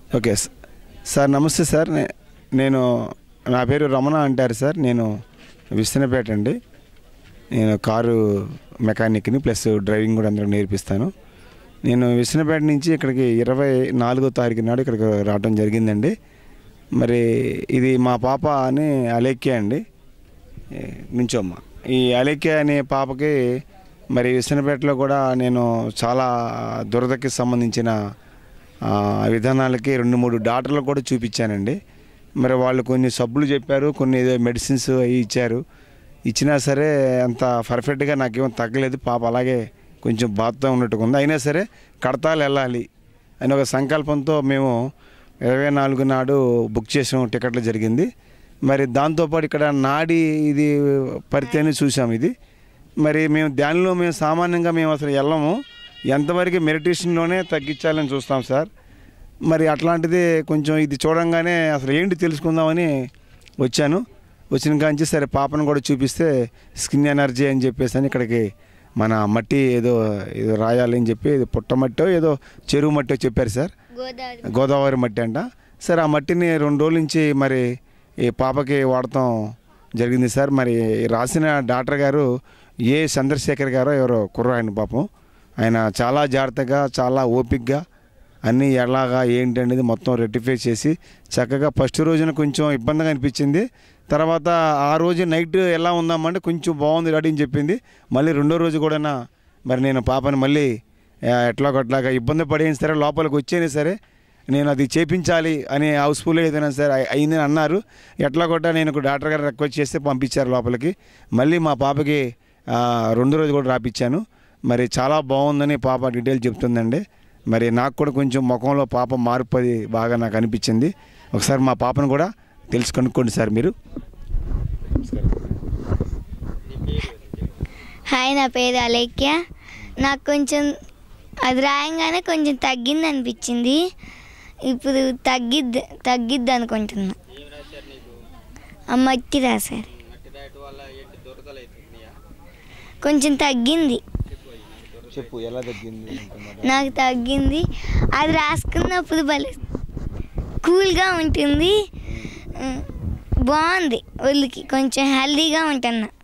okay స- sir నమస్తే sir నే- నేను నా పేరు రమణ అంటారు సార్ నేను విస్తనపేట అండి నేను కారు మెకానిక్ని ప్లస్ డ్రైవింగ్ కూడా అందరూ నేర్పిస్తాను నేను విస్తనపేట నుంచి ఇక్కడికి ఇరవై నాలుగో తారీఖు నాడు ఇక్కడికి రావడం జరిగిందండి మరి ఇది మా పాప అని అలేఖ్య అండి ఏ, నుంచోమ్మ ఈ అలేఖ్య అనే పాపకి మరి విసనపేటలో కూడా నేను చాలా దురదకి సంబంధించిన ఆ, విధానాలకి రెండు మూడు డాక్టర్లు కూడా చూపించానండి మరి వాళ్ళు కొన్ని సబ్బులు చెప్పారు కొన్ని ఏదో మెడిసిన్స్ అవి ఇచ్చారు ఇచ్చినా సరే అంత పర్ఫెక్ట్గా నాకేమో తగ్గలేదు పాప అలాగే కొంచెం బాధతో ఉన్నట్టుగా ఉంది అయినా సరే కడతాలు వెళ్ళాలి అని ఒక సంకల్పంతో మేము ఇరవై నాలుగు నాడు బుక్ చేసాం టికెట్లు జరిగింది మరి దాంతోపాటు ఇక్కడ నాడి ఇది పరితేనే చూసాం ఇది మరి మేము దానిలో మేము సామాన్యంగా మేము అసలు వెళ్ళము ఎంతవరకు మెడిటేషన్లోనే తగ్గించాలని చూస్తాం సార్ మరి అట్లాంటిది కొంచెం ఇది చూడంగానే అసలు ఏంటి తెలుసుకుందామని వచ్చాను వచ్చిన కాంచి సరే పాపను కూడా చూపిస్తే స్కిన్ ఎనర్జీ అని చెప్పేసి అని ఇక్కడికి మన మట్టి ఏదో ఏదో రాయాలి అని చెప్పి ఇది పుట్టమట్టో ఏదో చెరువు మట్టో చెప్పారు సార్ గోదావరి గోదావరి మట్టి అంట సరే ఆ మట్టిని రెండు రోజుల నుంచి మరి ఈ పాపకి వాడటం జరిగింది సార్ మరి రాసిన డాక్టర్ గారు ఏ చంద్రశేఖర్ గారో ఎవరో కుర్ర ఆయన పాపం ఆయన చాలా జాగ్రత్తగా చాలా ఓపిక్గా అన్నీ ఎలాగా ఏంటి అనేది మొత్తం రెక్టిఫై చేసి చక్కగా ఫస్ట్ రోజున కొంచెం ఇబ్బందిగా అనిపించింది తర్వాత ఆ రోజు నైట్ ఎలా ఉందామంటే కొంచెం బాగుంది రెడీ అని చెప్పింది మళ్ళీ రెండో రోజు కూడా మరి నేను పాపని మళ్ళీ ఆ, ఎట్లాగొట్లాగా ఇబ్బంది పడేసిన సరే లోపలికి వచ్చేనా సరే నేను అది చేపించాలి అని హౌస్ఫుల్ ఏదైనా సరే అయి- అయిందని అన్నారు ఎట్లా కొట్టా నేను ఒక డాక్టర్ గారు రిక్వెస్ట్ చేస్తే పంపించారు లోపలికి మళ్ళీ మా పాపకి ఆ, రెండు రోజు కూడా రాపిచ్చాను మరి చాలా బాగుందని పాప డీటెయిల్ చెప్తుందండి మరి నాకు కూడా కొంచెం ముఖంలో పాప మార్పు అది బాగా నాకు అనిపించింది ఒకసారి మా పాపను కూడా తెలుసు కనుక్కోండి సార్ మీరు హాయ్ నా పేరు అలేఖ్య నాకు కొంచెం అది రాయంగానే కొంచెం తగ్గింది అనిపించింది ఇప్పుడు తగ్గిద్ది తగ్గిద్ది అనుకుంటున్నా ఆ మట్టి రాశారు కొంచెం తగ్గింది చెప్పు ఎలా తగ్గింది నాకు తగ్గింది అది రాసుకున్నప్పుడు భలే కూల్గా ఉంటుంది ఆ, బాగుంది ఒళ్ళుకి కొంచెం హెల్దీగా ఉంటున్నా